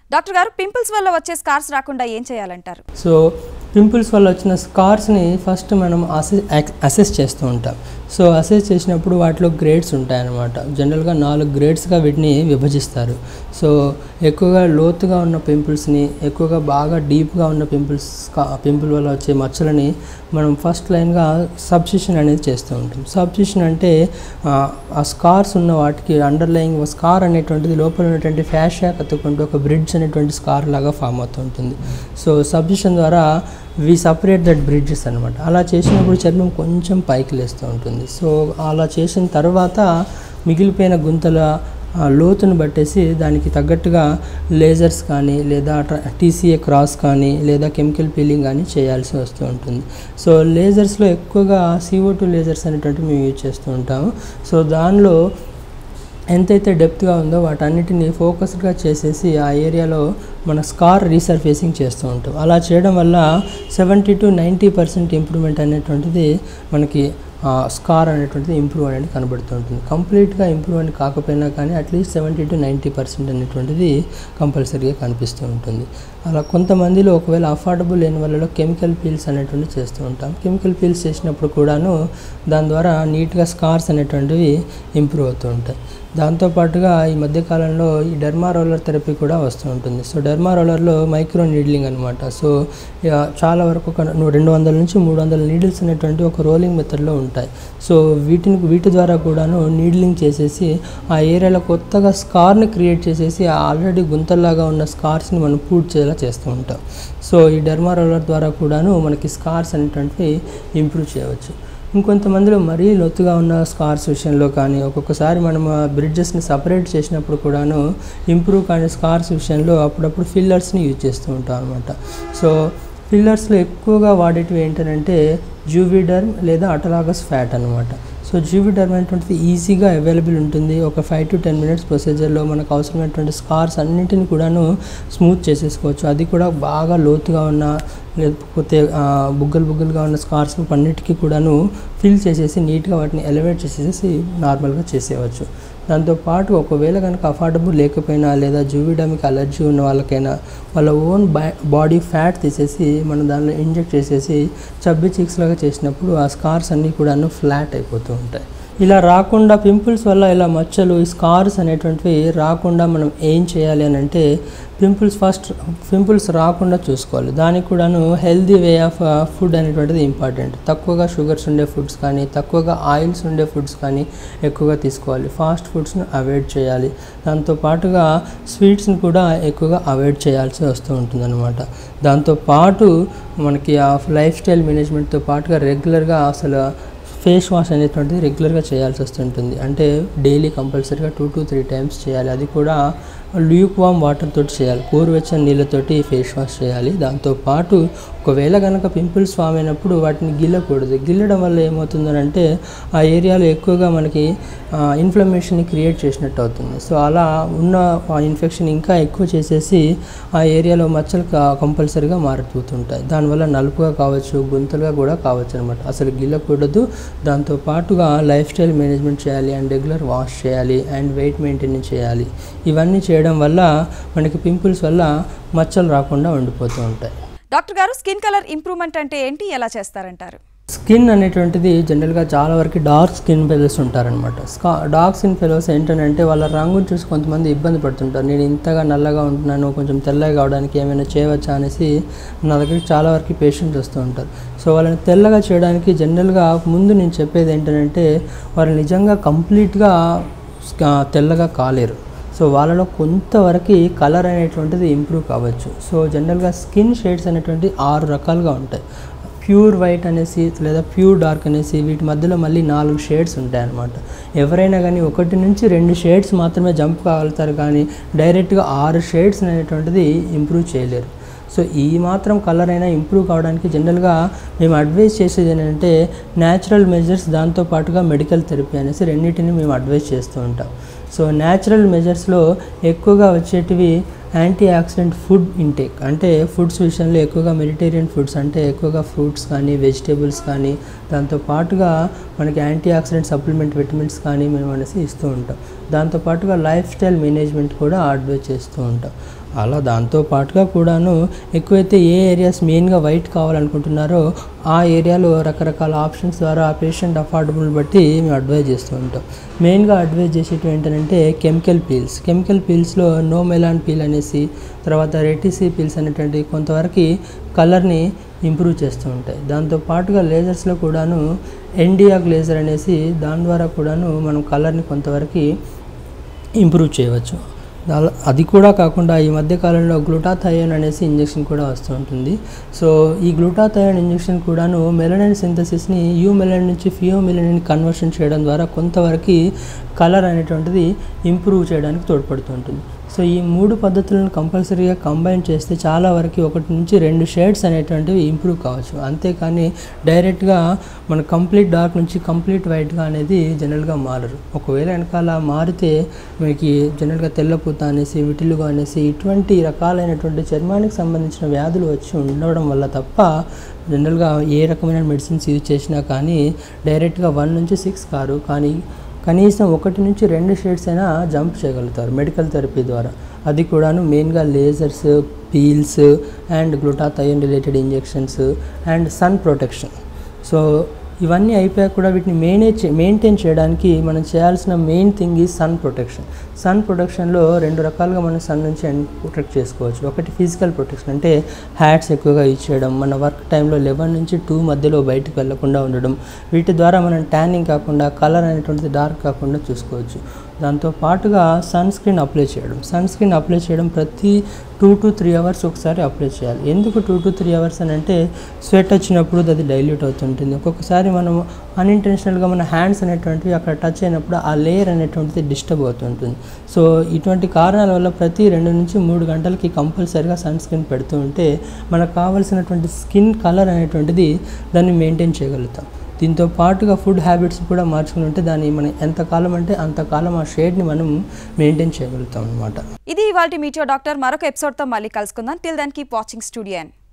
doctor గారు pimples వల్ల వచ్చే స్కార్స్ రాకుండా ఏం చేయాలంటారు సో పింపుల్స్ వల్ల వచ్చిన స్కార్స్ని ఫస్ట్ మనం అసెస్ అసెస్ చేస్తూ ఉంటాం సో అసెస్ చేసినప్పుడు వాటిలో గ్రేడ్స్ ఉంటాయన్నమాట జనరల్గా నాలుగు గ్రేడ్స్గా వీటిని విభజిస్తారు సో ఎక్కువగా లోతుగా ఉన్న పింపుల్స్ని ఎక్కువగా బాగా డీప్గా ఉన్న పింపుల్స్ పింపుల్ వల్ల వచ్చే మచ్చలని మనం ఫస్ట్ లైన్గా సబ్సిషన్ అనేది చేస్తూ ఉంటాం సబ్సిషన్ అంటే ఆ, ఆ స్కార్స్ ఉన్న వాటికి అండర్లయింగ్ స్కార్ అనేటువంటిది లోపల ఉన్నటువంటి ఫ్యాషియా కత్తుకుంటూ ఒక బ్రిడ్జ్ అనేటువంటి స్కార్ లాగా ఫామ్ అవుతూ ఉంటుంది సో సబ్సిషన్ ద్వారా వి సపరేట్ దట్ బ్రిడ్జెస్ అనమాట అలా చేసినప్పుడు చర్మం కొంచెం పైకి లేస్తూ ఉంటుంది సో అలా చేసిన తర్వాత మిగిలిపోయిన గుంతల ఆ లోతును బట్టేసి దానికి తగ్గట్టుగా లేజర్స్ కానీ లేదా టీసీఏ క్రాస్ కానీ లేదా కెమికల్ పీలింగ్ కానీ చేయాల్సి వస్తూ ఉంటుంది సో లేజర్స్లో ఎక్కువగా సిఓ టూ లేజర్స్ అనేటువంటివి మేము యూజ్ చేస్తూ ఉంటాము సో దానిలో ఎంతైతే డెప్త్గా ఉందో వాటన్నిటిని ఫోకస్డ్గా చేసేసి ఆ ఏరియాలో మన స్కార్ రీసర్ఫేసింగ్ చేస్తూ ఉంటాం అలా చేయడం వల్ల seventy to ninety percent improvement అనేటువంటిది మనకి స్కార్ అనేటువంటిది ఇంప్రూవ్ అనేది కనబడుతూ ఉంటుంది కంప్లీట్గా ఇంప్రూవ్మెంట్ కాకపోయినా కానీ at least seventy to ninety percent అనేటువంటిది కంపల్సరీగా కనిపిస్తూ ఉంటుంది అలా కొంతమందిలో ఒకవేళ అఫోర్డబుల్ లేని వాళ్ళలో కెమికల్ పీల్స్ అనేటువంటివి చేస్తూ ఉంటాం కెమికల్ పీల్స్ చేసినప్పుడు కూడాను దాని ద్వారా నీట్గా స్కార్స్ అనేటువంటివి ఇంప్రూవ్ అవుతూ ఉంటాయి దాంతోపాటుగా ఈ మధ్యకాలంలో ఈ డెర్మా రోలర్ థెరపీ కూడా వస్తూ ఉంటుంది సో డెర్మా రోలర్లో మైక్రో నీడ్లింగ్ అనమాట సో ఇక చాలా వరకు ఒక ను- రెండు వందల నుంచి మూడు వందల నీడిల్స్ అనేటువంటి ఒక రోలింగ్ మెథడ్లో ఉంటాయి సో వీటిని వీటి ద్వారా కూడాను నీడ్లింగ్ చేసేసి ఆ ఏరియాలో కొత్తగా స్కార్ని క్రియేట్ చేసేసి ఆల్రెడీ గుంతల్లాగా ఉన్న స్కార్స్ని మనం పూర్తి చేయాలా చేస్తూ ఉంటాం సో ఈ డెర్మా రోలర్ ద్వారా కూడాను మనకి స్కార్స్ అనేటువంటివి ఇంప్రూవ్ చేయవచ్చు ఇంకొంతమందిలో మరీ లోతుగా ఉన్న స్కార్స్ విషయంలో కానీ ఒక్కొక్కసారి మనం ఆ బ్రిడ్జెస్ని సపరేట్ చేసినప్పుడు కూడాను ఇంప్రూవ్ కానీ స్కార్స్ విషయంలో అప్పుడప్పుడు ఫిల్లర్స్ని యూజ్ చేస్తూ ఉంటాం అనమాట సో ఫిల్లర్స్లో ఎక్కువగా వాడేటివి ఏంటంటే జూవిడర్మ్ లేదా అటలాగస్ ఫ్యాట్ అనమాట సో జూవిడర్మ్ అనేటువంటిది ఈజీగా అవైలబుల్ ఉంటుంది ఒక ఫైవ్ టు టెన్ మినిట్స్ ప్రొసీజర్లో మనకు అవసరమైనటువంటి స్కార్స్ అన్నింటిని కూడాను స్మూత్ చేసేసుకోవచ్చు అది కూడా బాగా లోతుగా ఉన్న లేకపోతే ఆ, బుగ్గలు బుగ్గలుగా ఉన్న స్కార్స్ అన్నిటికీ కూడాను ఫిల్ చేసేసి నీట్గా వాటిని ఎలివేట్ చేసేసి నార్మల్గా చేసేయవచ్చు దాంతోపాటు ఒకవేళ కనుక అఫోర్డబుల్ లేకపోయినా లేదా జూవిడమిక్ అలర్జీ ఉన్న వాళ్ళకైనా వాళ్ళ ఓన్ బాడీ ఫ్యాట్ తీసేసి మనం దానిలో ఇంజెక్ట్ చేసేసి చబ్బి చీక్స్ లాగా చేసినప్పుడు ఆ స్కార్స్ అన్నీ కూడాను ఫ్లాట్ అయిపోతూ ఉంటాయి ఇలా రాకుండా పింపుల్స్ వల్ల ఇలా మచ్చలు ఈ స్కార్స్ అనేటువంటివి రాకుండా మనం ఏం చేయాలి అని అంటే పింపుల్స్ ఫస్ట్ పింపుల్స్ రాకుండా చూసుకోవాలి దానికి కూడాను హెల్దీ వే ఆఫ్ ఫుడ్ అనేటువంటిది ఇంపార్టెంట్ తక్కువగా షుగర్స్ ఉండే ఫుడ్స్ కానీ తక్కువగా ఆయిల్స్ ఉండే ఫుడ్స్ కానీ ఎక్కువగా తీసుకోవాలి ఫాస్ట్ ఫుడ్స్ని అవాయిడ్ చేయాలి దాంతో పాటుగా స్వీట్స్ని కూడా ఎక్కువగా అవాయిడ్ చేయాల్సి వస్తూ ఉంటుందన్నమాట దాంతోపాటు మనకి ఆ లైఫ్ స్టైల్ మేనేజ్మెంట్తో పాటుగా రెగ్యులర్గా అసలు ఫేస్ వాష్ అనేటువంటిది రెగ్యులర్గా చేయాల్సి వస్తుంటుంది అంటే డైలీ కంపల్సరీగా టూ టు త్రీ టైమ్స్ చేయాలి అది కూడా ల్యూక్ వామ్ వాటర్ తోటి చేయాలి గోరువెచ్చని నీళ్ళతోటి ఫేస్ వాష్ చేయాలి దాంతోపాటు ఒకవేళ కనుక పింపుల్స్ ఫామ్ అయినప్పుడు వాటిని గిల్లకూడదు గిల్లడం వల్ల ఏమవుతుందనంటే ఆ ఏరియాలో ఎక్కువగా మనకి ఇన్ఫ్లమేషన్ క్రియేట్ చేసినట్టు అవుతుంది సో అలా ఉన్న ఆ ఇన్ఫెక్షన్ ఇంకా ఎక్కువ చేసేసి ఆ ఏరియాలో మచ్చలు కంపల్సరీగా మారిపోతుంటాయి దానివల్ల నలుపుగా కావచ్చు గుంతలుగా కూడా కావచ్చు అనమాట అసలు గిల్లకూడదు దాంతో పాటుగా లైఫ్ స్టైల్ మేనేజ్మెంట్ చేయాలి అండ్ రెగ్యులర్ వాష్ చేయాలి అండ్ వెయిట్ మెయింటైన్ చేయాలి ఇవన్నీ చేయడం వల్ల మనకి పింపుల్స్ వల్ల మచ్చలు రాకుండా ఉండిపోతూ ఉంటాయి డాక్టర్ గారు స్కిన్ కలర్ ఇంప్రూవ్మెంట్ అంటే ఏంటి ఎలా చేస్తారంటారు స్కిన్ అనేటువంటిది జనరల్గా చాలా వరకు డార్క్ స్కిన్ ఫెలోస్ ఉంటారనమాట స్కా డార్క్ స్కిన్ ఫెలోస్ ఏంటంటే వాళ్ళ రంగును చూసి కొంతమంది ఇబ్బంది పడుతుంటారు నేను ఇంతగా నల్లగా ఉంటున్నాను కొంచెం తెల్లగా కావడానికి ఏమైనా చేయవచ్చా అనేసి నా దగ్గరికి చాలా వరకు పేషెంట్స్ వస్తూ ఉంటారు సో వాళ్ళని తెల్లగా చేయడానికి జనరల్గా ముందు నేను చెప్పేది ఏంటంటే వాళ్ళు నిజంగా కంప్లీట్గా స్కా- తెల్లగా కాలేరు సో వాళ్ళలో కొంతవరకు కలర్ అనేటువంటిది ఇంప్రూవ్ కావచ్చు సో జనరల్గా స్కిన్ షేడ్స్ అనేటువంటి ఆరు రకాలుగా ఉంటాయి ప్యూర్ వైట్ అనేసి లేదా ప్యూర్ డార్క్ అనేసి వీటి మధ్యలో మళ్ళీ నాలుగు షేడ్స్ ఉంటాయన్నమాట ఎవరైనా కానీ ఒకటి నుంచి రెండు షేడ్స్ మాత్రమే జంప్ కాగలుగుతారు కానీ డైరెక్ట్గా ఆరు షేడ్స్ అనేటువంటిది ఇంప్రూవ్ చేయలేరు సో ఈ మాత్రం కలర్ అయినా ఇంప్రూవ్ కావడానికి జనరల్గా మేము అడ్వైస్ చేసేది ఏంటంటే న్యాచురల్ మెజర్స్ దాంతో పాటుగా మెడికల్ థెరపీ అనేసి రెండింటిని మేము అడ్వైస్ చేస్తూ ఉంటాం సో న్యాచురల్ మెజర్స్లో ఎక్కువగా వచ్చేటివి యాంటీ ఆక్సిడెంట్ ఫుడ్ ఇంటేక్ అంటే ఫుడ్స్ విషయంలో ఎక్కువగా మెడిటేరియన్ ఫుడ్స్ అంటే ఎక్కువగా ఫ్రూట్స్ కానీ వెజిటేబుల్స్ కానీ దాంతో పాటుగా మనకి యాంటీ ఆక్సిడెంట్ సప్లిమెంట్ విటమిన్స్ కానీ మేము అనేసి ఇస్తూ ఉంటాం దాంతోపాటుగా లైఫ్ స్టైల్ మేనేజ్మెంట్ కూడా అడ్వైజ్ చేస్తూ ఉంటాం అలా దాంతో పాటుగా కూడాను ఎక్కువైతే ఏ ఏరియాస్ మెయిన్గా వైట్ కావాలనుకుంటున్నారో ఆ ఏరియాలో రకరకాల ఆప్షన్స్ ద్వారా ఆ పేషెంట్ అఫోర్డబుల్ బట్టి మేము అడ్వైజ్ చేస్తూ ఉంటాం మెయిన్గా అడ్వైజ్ చేసేటివి ఏంటంటే కెమికల్ పీల్స్ కెమికల్ పీల్స్లో నో మెలాన్ పీల్ అనేసి తర్వాత రెటిసి పీల్స్ అనేటువంటి కొంతవరకు కలర్ని ఇంప్రూవ్ చేస్తూ ఉంటాయి దాంతో పాటుగా లేజర్స్లో కూడాను ఎన్డియాగ్ లేజర్ అనేసి దాని ద్వారా కూడాను మనం కలర్ని కొంతవరకు ఇంప్రూవ్ చేయవచ్చు దాల- అది కూడా కాకుండా ఈ మధ్య కాలంలో గ్లూటాథయోన్ అనేసి ఇంజెక్షన్ కూడా వస్తూ ఉంటుంది సో ఈ గ్లూటాథయోన్ ఇంజెక్షన్ కూడాను మెలనైన్ సింథసిస్ని యూ మెలనైన్ నుంచి ఫియో మెలనైన్ కన్వర్షన్ చేయడం ద్వారా కొంతవరకు కలర్ అనేటువంటిది ఇంప్రూవ్ చేయడానికి తోడ్పడుతుంటుంది సో ఈ మూడు పద్ధతులను కంపల్సరీగా కంబైన్ చేస్తే చాలా వరకు ఒకటి నుంచి రెండు షేడ్స్ అనేటువంటివి ఇంప్రూవ్ కావచ్చు అంతేకాని డైరెక్ట్గా మన కంప్లీట్ డార్క్ నుంచి కంప్లీట్ వైట్గా అనేది జనరల్గా మారరు ఒకవేళ వెనకాల మారితే మనకి జనరల్గా తెల్లపూత అనేసి విటిలుగా అనేసి ఇటువంటి రకాలైనటువంటి చర్మానికి సంబంధించిన వ్యాధులు వచ్చి ఉండడం వల్ల తప్ప జనరల్గా ఏ రకమైన మెడిసిన్స్ యూజ్ చేసినా కానీ డైరెక్ట్గా వన్ నుంచి సిక్స్ కారు కానీ కనీసం ఒకటి నుంచి రెండు షేడ్స్ అయినా జంప్ చేయగలుగుతారు మెడికల్ థెరపీ ద్వారా అది కూడాను మెయిన్గా lasers peels and glutathione related injections and sun protection so ఇవన్నీ అయిపోయాక కూడా వీటిని మేనేజ్ మెయింటైన్ చేయడానికి మనం చేయాల్సిన మెయిన్ థింగ్ ఈ సన్ ప్రొటెక్షన్ సన్ ప్రొటెక్షన్లో రెండు రకాలుగా మనం సన్ నుంచి ప్రొటెక్ట్ చేసుకోవచ్చు ఒకటి ఫిజికల్ ప్రొటెక్షన్ అంటే హ్యాట్స్ ఎక్కువగా యూజ్ చేయడం మన వర్క్ టైంలో లెవెన్ నుంచి టూ మధ్యలో బయటకు వెళ్లకుండా ఉండడం వీటి ద్వారా మనం ట్యానింగ్ కాకుండా కలర్ అనేటువంటిది డార్క్ కాకుండా చూసుకోవచ్చు దాంతో పాటుగా సన్ స్క్రీన్ అప్లై చేయడం సన్ స్క్రీన్ అప్లై చేయడం ప్రతి టూ టు త్రీ అవర్స్ ఒకసారి అప్లై చేయాలి ఎందుకు టూ టు త్రీ అవర్స్ అని అంటే స్వెట్ వచ్చినప్పుడు అది డైల్యూట్ అవుతుంటుంది ఒక్కొక్కసారి మనం అన్ఇంటెన్షనల్గా మన హ్యాండ్స్ అనేటువంటివి అక్కడ టచ్ అయినప్పుడు ఆ లేయర్ అనేటువంటిది డిస్టర్బ్ అవుతుంటుంది సో ఇటువంటి కారణాల వల్ల ప్రతి రెండు నుంచి మూడు గంటలకి కంపల్సరీగా సన్ స్క్రీన్ పెడుతూ ఉంటే మనకు కావాల్సినటువంటి స్కిన్ కలర్ అనేటువంటిది దాన్ని మెయింటైన్ చేయగలుగుతాం దీంతో పాటుగా ఫుడ్ హ్యాబిట్స్ కూడా మార్చుకుని ఉంటే దాన్ని మనం ఎంతకాలం అంటే అంతకాలం ఆ షేడ్ని మనం మెయింటైన్ చేయగలుగుతాం అనమాట ఇది ఇవాళ మీటియో డాక్టర్ మరొక ఎపిసోడ్తో మళ్ళీ కలుసుకుందాం till then keep watching studio